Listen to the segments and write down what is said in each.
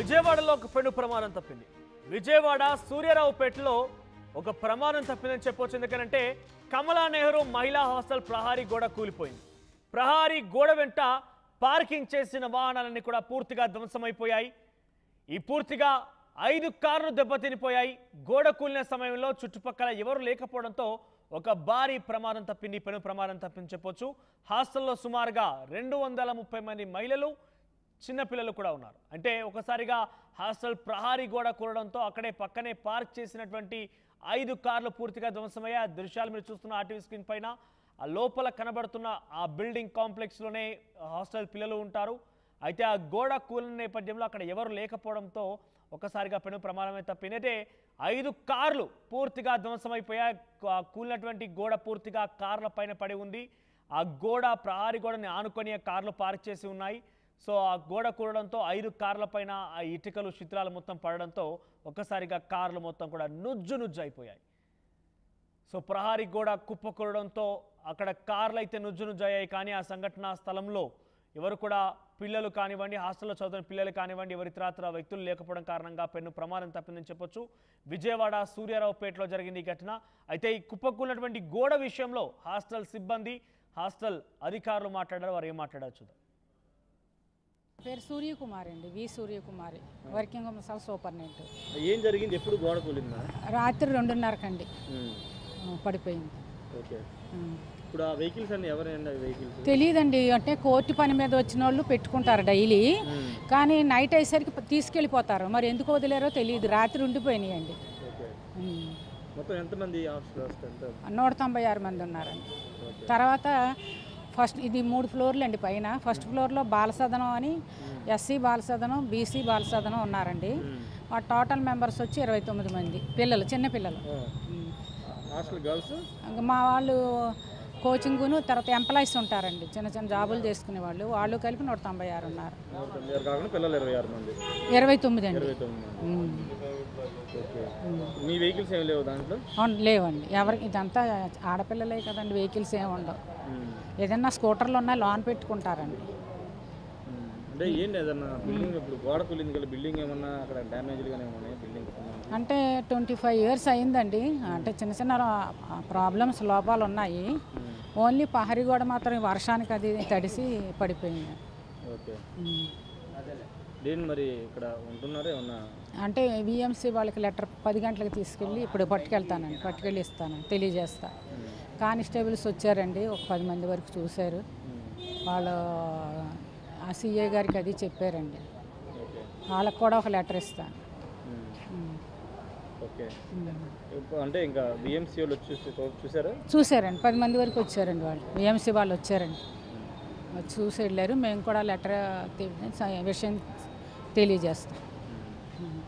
విజయవాడలో ఒక పెను ప్రమాదం తప్పింది విజయవాడ సూర్యారావుపేటలో ఒక ప్రమాదం తప్పిందని చెప్పొచ్చు ఎందుకంటే కమలా నెహ్రూ మహిళా హాస్టల్ ప్రహారీ గోడ కూలిపోయింది ప్రహారీ గోడ వెంట పార్కింగ్ చేసిన వాహనాలన్నీ కూడా పూర్తిగా ధ్వంసమైపోయాయి ఈ పూర్తిగా ఐదు కార్లు దెబ్బతినిపోయాయి గోడ కూలిన సమయంలో చుట్టుపక్కల ఎవరు లేకపోవడంతో ఒక భారీ ప్రమాదం తప్పింది పెను ప్రమాదం తప్పింది చెప్పొచ్చు హాస్టల్లో సుమారుగా రెండు వందల ముప్పై మంది మహిళలు చిన్నపిల్లలు కూడా ఉన్నారు అంటే ఒకసారిగా హాస్టల్ ప్రహారీ గోడ కూడడంతో అక్కడే పక్కనే పార్క్ చేసినటువంటి ఐదు కార్లు పూర్తిగా ధ్వంసమయ్యాయి ఆ దృశ్యాలు మీరు చూస్తున్న ఆర్టీవీ స్క్రీన్ పైన ఆ లోపల కనబడుతున్న ఆ బిల్డింగ్ కాంప్లెక్స్లోనే హాస్టల్ పిల్లలు ఉంటారు అయితే ఆ గోడ కూలిన నేపథ్యంలో అక్కడ ఎవరు లేకపోవడంతో ఒకసారిగా పెను ప్రమాదమే తప్పిందైతే ఐదు కార్లు పూర్తిగా ధ్వంసమైపోయాయి ఆ కూలినటువంటి గోడ పూర్తిగా కార్ల పైన పడి ఉంది ఆ గోడ ప్రహారీ గోడని ఆనుకొని ఆ కార్లు పార్క్ చేసి ఉన్నాయి సో ఆ గోడ కూడడంతో ఐదు కార్ల పైన ఆ ఇటుకలు శిథిలాలు మొత్తం పడడంతో ఒక్కసారిగా కార్లు మొత్తం కూడా నుజ్జు నుజ్జు అయిపోయాయి సో ప్రహారీ గోడ కుప్పకూడడంతో అక్కడ కార్లు అయితే నుజ్జు నుజ్జు అయ్యాయి కానీ ఆ సంఘటన స్థలంలో ఎవరు కూడా పిల్లలు కానివ్వండి హాస్టల్లో చదువుతున్న పిల్లలు కానివ్వండి ఎవరి ఇతరాతర వ్యక్తులు లేకపోవడం కారణంగా పెన్ను ప్రమాదం తప్పిందని చెప్పొచ్చు విజయవాడ సూర్యారావుపేటలో జరిగింది ఈ ఘటన అయితే ఈ కుప్పకూలినటువంటి గోడ విషయంలో హాస్టల్ సిబ్బంది హాస్టల్ అధికారులు మాట్లాడారు వారు ఏం మాట్లాడారు చూద్దాం పేరు సూర్యకుమారి అండి V Suryakumari working masala superintendent ఏం జరిగింది ఎప్పుడు గోడ కూలిందా రాత్రి రెండున్నరకండి ఆ, పడిపోయింది ఓకే ఆ. ఇప్పుడు ఆ వెహికల్స్ అన్ని ఎవరైనా వెహికల్స్ తెలియదండి అంటే కోర్టు పని మీద వచ్చిన వాళ్ళు పెట్టుకుంటారు డైలీ కానీ నైట్ అయ్యేసరికి తీసుకెళ్ళిపోతారు మరి ఎందుకు వదిలేరో తెలియదు రాత్రి ఉండిపోయినాయండి ఓకే ఉమ్. మొత్తం ఎంతమంది హాస్టల్ వస్తారు ఎంత నూట తొంభై ఆరు మంది ఉన్నారండి ఓకే తర్వాత ఫస్ట్ ఇది మూడు ఫ్లోర్లు అండి పైన ఫస్ట్ ఫ్లోర్లో బాలసదనం అని ఎస్సీ బాలసదనం బీసీ బాలసదనం ఉన్నారండి ఆ టోటల్ మెంబర్స్ వచ్చి ఇరవై తొమ్మిది మంది పిల్లలు చిన్న పిల్లలు ఉమ్. హాస్టల్ గర్ల్స్ ఇంకా మా వాళ్ళు కోచింగ్ను తర్వాత ఎంప్లాయీస్ ఉంటారండి చిన్న చిన్న జాబులు చేసుకునే వాళ్ళు వాళ్ళు కలిపి నూట తొంభై ఆరు ఉన్నారు నూట తొమ్మిది ఆరు కాకుండా పిల్లలు ఇరవై ఆరు మంది ఇరవై తొమ్మిది అండి ఇరవై తొమ్మిది మంది ఉమ్. ఓకే మీ వెహికల్స్ ఏమి లేవు దాంట్లో అవును లేవండి ఎవరికి ఇదంతా ఆడపిల్లలే కదండి వెహికల్స్ ఏమి ఉండవు మ్మ్. ఏదైనా స్కూటర్లు ఉన్నా లోన్ పెట్టుకుంటారండి మ్మ్. అంటే ఏంటి ఏదన్నా బిల్డింగ్ ఇప్పుడు గోడ కూలింది కదా బిల్డింగ్ ఏమన్నా అక్కడ డ్యామేజ్లు కానీ ఏమన్నా బిల్డింగ్ అంటే ట్వంటీ ఫైవ్ ఇయర్స్ అయిందండి అంటే చిన్న చిన్న ప్రాబ్లమ్స్ లోపాలు ఉన్నాయి ఓన్లీ పహరి గోడ మాత్రం ఈ వర్షానికి అది తడిసి పడిపోయింది ఓకే ఉమ్. దేని మరి ఇక్కడ ఉంటున్నారా ఏమన్నా అంటే విఎంసీ వాళ్ళకి లెటర్ పది గంటలకు తీసుకెళ్ళి ఇప్పుడు పట్టుకెళ్తానండి పట్టుకెళ్ళి ఇస్తాను తెలియజేస్తా కానిస్టేబుల్స్ వచ్చారండి ఒక పది మంది వరకు చూశారు వాళ్ళు ఆ సిఏ గారికి అది చెప్పారండి ఓకే వాళ్ళకి కూడా ఒక లెటర్ ఇస్తాను మ్మ్. ఉమ్. ఓకే ఉమ్. ఇప్పుడు అంటే ఇంకా బిఎంసీ వాళ్ళు వచ్చి చూసి- చూసారా చూశారండి పది మంది వరకు వచ్చారండి వాళ్ళు విఎంసీ వాళ్ళు వచ్చారండి వచ్చి చూసి వెళ్ళారు మేము కూడా లెటర్ విషయం తెలియజేస్తాం ఉమ్.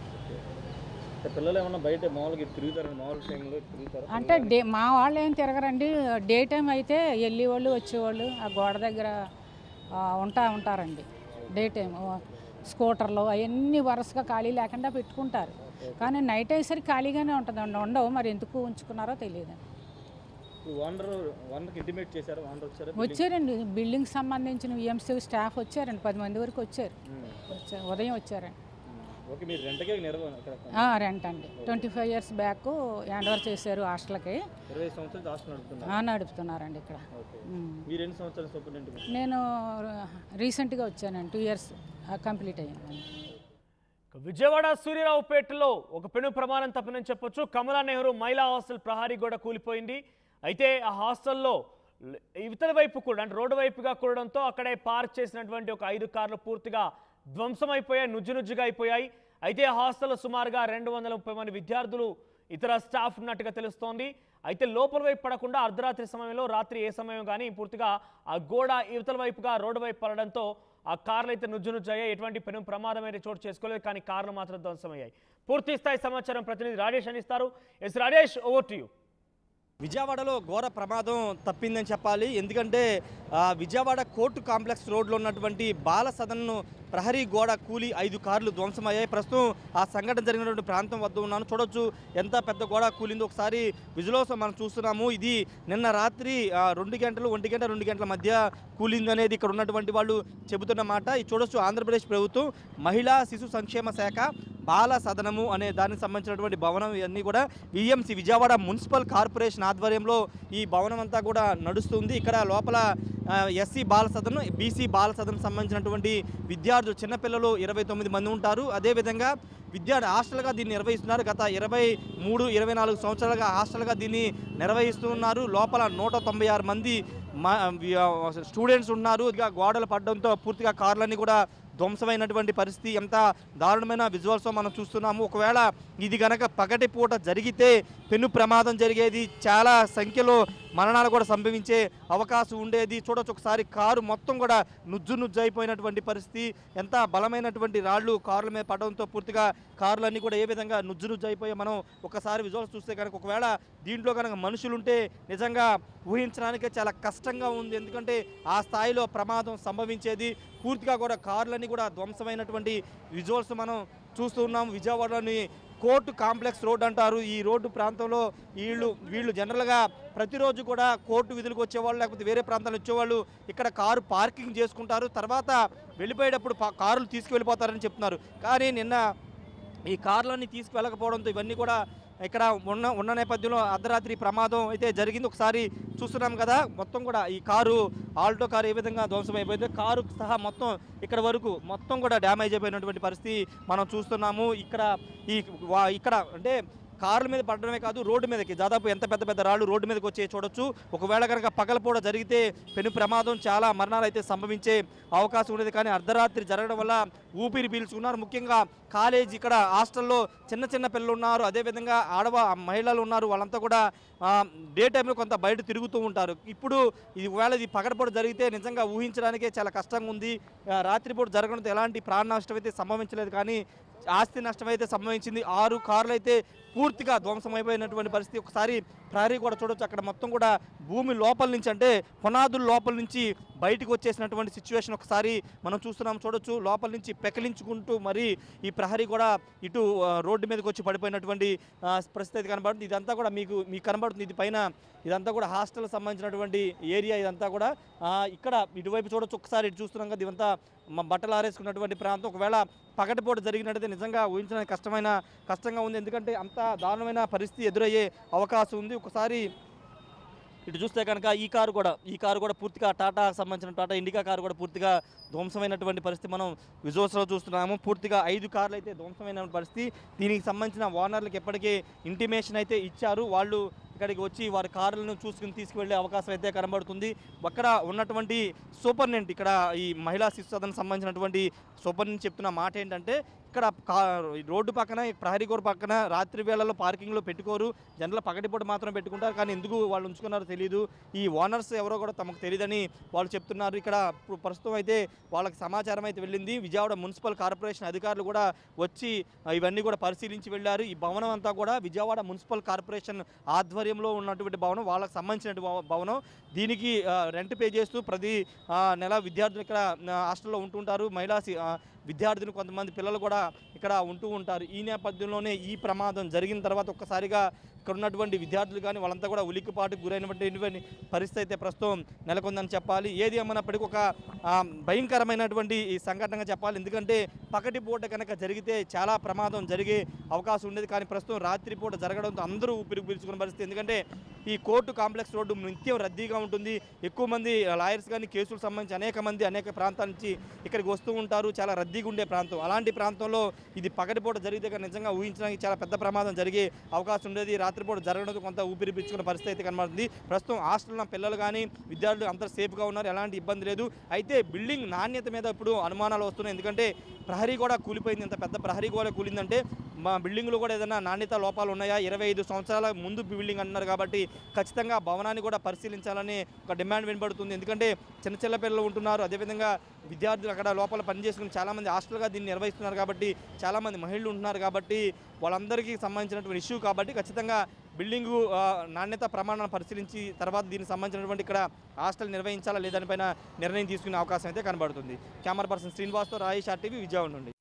అంటే పిల్లలు ఏమన్నా బయట మామూలుగా తిరుగుతారా మామూలు టైంలో తిరుగుతారా అంటే డే మా వాళ్ళు ఏం తిరగరండి డే టైం అయితే వెళ్ళి వాళ్ళు వచ్చేవాళ్ళు ఆ గోడ దగ్గర ఆ, ఉంటా ఉంటారండి డే టైం ఆ, స్కూటర్లు అవన్నీ వరుసగా ఖాళీ లేకుండా పెట్టుకుంటారు కానీ నైట్ అయ్యేసరికి ఖాళీగానే ఉంటుందండి ఉండవు మరి ఎందుకు ఉంచుకున్నారో తెలియదు ఇప్పుడు ఓనర్ ఓనర్కి ఇంటిమేట్ చేశారు ఓనర్ వచ్చారా వచ్చారండి బిల్డింగ్ సంబంధించిన విఎంసీ స్టాఫ్ వచ్చారండి పది మంది వరకు వచ్చారు మ్మ్. వచ్చారు ఉదయం వచ్చారండి మ్మ్. ఓకే మీరు రెంట్కే నిర్వహణ ఇక్కడ ఆ, రెంట్ అండి twenty five years back hand over చేశారు హాస్టల్కి ఇరవై సంవత్సరాలు హాస్టల్ నడుపుతున్నారు ఆ, నడుపుతున్నారండి ఇక్కడ ఓకే ఉమ్. మీరు ఎన్ని సంవత్సరాలు సూపరింటెండెంట్ నేను రీసెంట్గా వచ్చానండి టూ ఇయర్స్ కంప్లీట్ అయ్యింది ఇక విజయవాడ సూర్యరావుపేటలో ఒక పెను ప్రమాదం తప్పనని చెప్పొచ్చు కమలా నెహ్రూ మహిళా హాస్టల్ ప్రహారీ గోడ కూలిపోయింది అయితే ఆ హాస్టల్లో ల- ఇవతల వైపు కూడా అంటే రోడ్డు వైపుగా కూడడంతో అక్కడే పార్క్ చేసినటువంటి ఒక ఐదు కార్లు పూర్తిగా ధ్వంసమైపోయాయి నుజ్జు నుజ్జుగా అయిపోయాయి అయితే ఆ హాస్టల్లో సుమారుగా రెండు వందల ముప్పై మంది విద్యార్థులు ఇతర స్టాఫ్ ఉన్నట్టుగా తెలుస్తోంది అయితే లోపల వైపు పడకుండా అర్ధరాత్రి సమయంలో రాత్రి ఏ సమయం కానీ పూర్తిగా ఆ గోడ ఇవతల వైపుగా రోడ్డు వైపు పడడంతో ఆ కార్లు అయితే నుజ్జు నుజ్జు అయ్యాయి ఎటువంటి పెను ప్రమాదం అయితే చోటు చేసుకోలేదు కానీ కార్లు మాత్రం ధ్వంసమయ్యాయి పూర్తి స్థాయి సమాచారం ప్రతినిధి రాజేష్ అందిస్తారు S Rajesh over to you విజయవాడలో ఘోర ప్రమాదం తప్పిందని చెప్పాలి ఎందుకంటే ఆ, విజయవాడ కోర్టు కాంప్లెక్స్ రోడ్లో ఉన్నటువంటి బాల సదన్ను ప్రహరీ గోడ కూలి ఐదు కార్లు ధ్వంసమయ్యాయి ప్రస్తుతం ఆ సంఘటన జరిగినటువంటి ప్రాంతం వద్ద ఉన్నాను చూడొచ్చు ఎంత పెద్ద గోడ కూలిందో ఒకసారి విజులోస్ మనం చూస్తున్నాము ఇది నిన్న రాత్రి ఆ, రెండు గంటలు ఒంటి గంట రెండు గంటల మధ్య కూలింది అనేది ఇక్కడ ఉన్నటువంటి వాళ్ళు చెబుతున్న మాట ఇది చూడొచ్చు ఆంధ్రప్రదేశ్ ప్రభుత్వం మహిళా శిశు సంక్షేమ శాఖ బాల సదనము అనే దానికి సంబంధించినటువంటి భవనం ఇవన్నీ కూడా విఎంసి విజయవాడ మున్సిపల్ కార్పొరేషన్ ఆధ్వర్యంలో ఈ భవనం అంతా కూడా నడుస్తుంది ఇక్కడ లోపల ఎస్సీ బాల సదనం బీసీ బాల సదనం సంబంధించినటువంటి విద్యార్థులు చిన్నపిల్లలు ఇరవై తొమ్మిది మంది ఉంటారు అదేవిధంగా విద్యార్థి హాస్టల్గా దీన్ని నిర్వహిస్తున్నారు గత ఇరవై మూడు ఇరవై నాలుగు సంవత్సరాలుగా హాస్టల్గా దీన్ని నిర్వహిస్తున్నారు లోపల నూట తొంభై ఆరు మంది మా స్టూడెంట్స్ ఉన్నారు ఇక గోడలు పడడంతో పూర్తిగా కార్లన్నీ కూడా ధ్వంసమైనటువంటి పరిస్థితి ఎంత దారుణమైన విజువల్స్ మనం చూస్తున్నాము ఒకవేళ ఇది గనక పగటి పూట జరిగితే పెను ప్రమాదం జరిగేది చాలా సంఖ్యలో మరణాలు కూడా సంభవించే అవకాశం ఉండేది చూడొచ్చు ఒకసారి కారు మొత్తం కూడా నుజ్జు నుజ్జు అయిపోయినటువంటి పరిస్థితి ఎంత బలమైనటువంటి రాళ్ళు కార్ల మీద పడడంతో పూర్తిగా కార్లన్నీ కూడా ఏ విధంగా నుజ్జు నుజ్జు అయిపోయి మనం ఒకసారి విజువల్స్ చూస్తే కనుక ఒకవేళ దీంట్లో కనుక మనుషులుంటే నిజంగా ఊహించడానికే చాలా కష్టంగా ఉంది ఎందుకంటే ఆ స్థాయిలో ప్రమాదం సంభవించేది పూర్తిగా కూడా కార్లన్నీ కూడా ధ్వంసమైనటువంటి విజువల్స్ మనం చూస్తూ ఉన్నాం విజయవాడలోని కోర్టు కాంప్లెక్స్ రోడ్ అంటారు ఈ రోడ్డు ప్రాంతంలో వీళ్ళు వీళ్ళు జనరల్గా ప్రతిరోజు కూడా కోర్టు విధులకు వచ్చేవాళ్ళు లేకపోతే వేరే ప్రాంతాలు వచ్చేవాళ్ళు ఇక్కడ కారు పార్కింగ్ చేసుకుంటారు తర్వాత వెళ్ళిపోయేటప్పుడు పా- కారులు తీసుకువెళ్ళిపోతారని చెప్తున్నారు కానీ నిన్న ఈ కార్లన్నీ తీసుకువెళ్ళకపోవడంతో ఇవన్నీ కూడా ఇక్కడ ఉన్న ఉన్న నేపథ్యంలో అర్ధరాత్రి ప్రమాదం అయితే జరిగింది ఒకసారి చూస్తున్నాం కదా మొత్తం కూడా ఈ కారు ఆల్టో కారు ఏ విధంగా ధ్వంసం అయిపోయింది కారు సహా మొత్తం ఇక్కడ వరకు మొత్తం కూడా డ్యామేజ్ అయిపోయినటువంటి పరిస్థితి మనం చూస్తున్నాము ఇక్కడ ఈ వా- ఇక్కడ అంటే కార్ల మీద పడడమే కాదు రోడ్డు మీదకి దాదాపు ఎంత పెద్ద పెద్ద రాళ్ళు రోడ్డు మీదకి వచ్చే చూడొచ్చు ఒకవేళ కనుక పగలపూట జరిగితే పెను ప్రమాదం చాలా మరణాలు అయితే సంభవించే అవకాశం ఉండేది కానీ అర్ధరాత్రి జరగడం వల్ల ఊపిరి పీల్చుకున్నారు ముఖ్యంగా కాలేజ్ ఇక్కడ హాస్టల్లో చిన్న చిన్న పిల్లలు ఉన్నారు అదేవిధంగా ఆడవ మహిళలు ఉన్నారు వాళ్ళంతా కూడా ఆ, డే టైంలో కొంత బయట తిరుగుతూ ఉంటారు ఇప్పుడు ఇది ఒకవేళ ఇది పగడపూట జరిగితే నిజంగా ఊహించడానికే చాలా కష్టంగా ఉంది ఆ, రాత్రిపూట జరగడంతో ఎలాంటి ప్రాణ నష్టం అయితే సంభవించలేదు కానీ ఆస్తి నష్టం అయితే సంభవించింది ఆరు కార్లు అయితే పూర్తిగా ధ్వంసమైపోయినటువంటి పరిస్థితి ఒకసారి ప్రహరీ కూడా చూడొచ్చు అక్కడ మొత్తం కూడా భూమి లోపల నుంచి అంటే పునాదుల లోపల నుంచి బయటకు వచ్చేసినటువంటి సిచ్యువేషన్ ఒకసారి మనం చూస్తున్నాం చూడొచ్చు లోపల నుంచి పెకలించుకుంటూ మరి ఈ ప్రహరీ కూడా ఇటు ఆ, రోడ్డు మీదకి వచ్చి పడిపోయినటువంటి ఆ, పరిస్థితి అయితే కనబడుతుంది ఇదంతా కూడా మీకు మీకు కనబడుతుంది ఇది పైన ఇదంతా కూడా హాస్టల్ సంబంధించినటువంటి ఏరియా ఇదంతా కూడా ఆ, ఇక్కడ ఇటువైపు చూడొచ్చు ఒకసారి ఇటు చూస్తున్నాం కదా ఇదంతా మ- బట్టలు ఆరేసుకున్నటువంటి ప్రాంతం ఒకవేళ పగటిపూట జరిగినట్టయితే నిజంగా ఊహించడానికి కష్టమైన కష్టంగా ఉంది ఎందుకంటే అంత దారుణమైన పరిస్థితి ఎదురయ్యే అవకాశం ఉంది ఒకసారి ఇటు చూస్తే కనుక ఈ కారు కూడా ఈ కారు కూడా పూర్తిగా టాటా సంబంధించిన టాటా ఇండికా కారు కూడా పూర్తిగా ధ్వంసమైనటువంటి పరిస్థితి మనం విజువల్స్లో చూస్తున్నాము పూర్తిగా ఐదు కార్లు అయితే ధ్వంసమైన పరిస్థితి దీనికి సంబంధించిన ఓనర్లకు ఎప్పటికీ ఇంటిమేషన్ అయితే ఇచ్చారు వాళ్ళు ఇక్కడికి వచ్చి వారి కార్లను చూసుకుని తీసుకువెళ్ళే అవకాశం అయితే కనబడుతుంది అక్కడ ఉన్నటువంటి సూపర్నెంట్ ఇక్కడ ఈ మహిళా శిశు సదన్ సంబంధించినటువంటి సూపర్నెంట్ చెప్తున్న మాట ఏంటంటే ఇక్కడ కా ఈ రోడ్డు పక్కన ఈ ప్రహరీ గోడ పక్కన రాత్రి వేళల్లో పార్కింగ్లో పెట్టుకోరు జనరల్ పగటిపూట మాత్రం పెట్టుకుంటారు కానీ ఎందుకు వాళ్ళు ఉంచుకున్నారో తెలియదు ఈ ఓనర్స్ ఎవరో కూడా తమకు తెలియదని వాళ్ళు చెప్తున్నారు ఇక్కడ ఇప్పుడు ప్రస్తుతం అయితే వాళ్ళకి సమాచారం అయితే వెళ్ళింది విజయవాడ మున్సిపల్ కార్పొరేషన్ అధికారులు కూడా వచ్చి ఆ, ఇవన్నీ కూడా పరిశీలించి వెళ్ళారు ఈ భవనం అంతా కూడా విజయవాడ మున్సిపల్ కార్పొరేషన్ ఆధ్వర్యంలో ఉన్నటువంటి భవనం వాళ్ళకి సంబంధించినటువంటి భవ- భవనం దీనికి ఆ, రెంట్ పే చేస్తూ ప్రతి ఆ, నెల విద్యార్థులు ఇక్కడ ఆ, హాస్టల్లో ఉంటుంటారు మహిళా సి- ఆ, విద్యార్థులు కొంతమంది పిల్లలు కూడా ఇక్కడ ఉంటూ ఉంటారు ఈ నేపథ్యంలోనే ఈ ప్రమాదం జరిగిన తర్వాత ఒక్కసారిగా ఇక్కడ ఉన్నటువంటి విద్యార్థులు కానీ వాళ్ళంతా కూడా ఉలిక్కిపాటుకు గురైనటువంటి పరిస్థితి అయితే ప్రస్తుతం నెలకొందని చెప్పాలి ఏది ఏమన్నప్పటికీ ఒక ఆ, భయంకరమైనటువంటి ఈ సంఘటనగా చెప్పాలి ఎందుకంటే పగటి పూట కనుక జరిగితే చాలా ప్రమాదం జరిగే అవకాశం ఉండేది కానీ ప్రస్తుతం రాత్రి పూట జరగడంతో అందరూ ఊపిరి పీల్చుకున్న పరిస్థితి ఎందుకంటే ఈ కోర్టు కాంప్లెక్స్ రోడ్డు నిత్యం రద్దీగా ఉంటుంది ఎక్కువ మంది లాయర్స్ కానీ కేసులకు సంబంధించి అనేక మంది అనేక ప్రాంతాల నుంచి ఇక్కడికి వస్తూ ఉంటారు చాలా రద్దీగా ఉండే ప్రాంతం అలాంటి ప్రాంతంలో ఇది పగటిపూట జరిగితే కనుక నిజంగా ఊహించడానికి చాలా పెద్ద ప్రమాదం జరిగే అవకాశం ఉండేది రాత్రిపూట జరగడంతో కొంత ఊపిరి పీల్చుకున్న పరిస్థితి అయితే కనబడుతుంది ప్రస్తుతం హాస్టల్లో పిల్లలు కానీ విద్యార్థులు అందరూ సేఫ్గా ఉన్నారు ఎలాంటి ఇబ్బంది లేదు అయితే బిల్డింగ్ నాణ్యత మీద ఇప్పుడు అనుమానాలు వస్తున్నాయి ఎందుకంటే ప్రహరీ కూడా కూలిపోయింది ఇంత పెద్ద ప్రహరీ కూడా కూలిందంటే మా బిల్డింగ్లో కూడా ఏదైనా నాణ్యత లోపాలు ఉన్నాయా ఇరవై ఐదు సంవత్సరాల ముందు బిల్డింగ్ అంటున్నారు కాబట్టి ఖచ్చితంగా భవనాన్ని కూడా పరిశీలించాలని ఒక డిమాండ్ వినబడుతుంది ఎందుకంటే చిన్న చిన్న పిల్లలు ఉంటున్నారు అదేవిధంగా విద్యార్థులు అక్కడ లోపల పనిచేసుకుని చాలామంది హాస్టల్గా దీన్ని నిర్వహిస్తున్నారు కాబట్టి చాలామంది మహిళలు ఉంటున్నారు కాబట్టి వాళ్ళందరికీ సంబంధించినటువంటి ఇష్యూ కాబట్టి ఖచ్చితంగా బిల్డింగు ఆ, నాణ్యత ప్రమాణాలను పరిశీలించి తర్వాత దీనికి సంబంధించినటువంటి ఇక్కడ హాస్టల్ నిర్వహించాలా లేదానిపైన నిర్ణయం తీసుకునే అవకాశం అయితే కనబడుతుంది కెమెరా పర్సన్ శ్రీనివాస్తో రాయేష్ ఆర్టీవీ విజయవాడ నుండి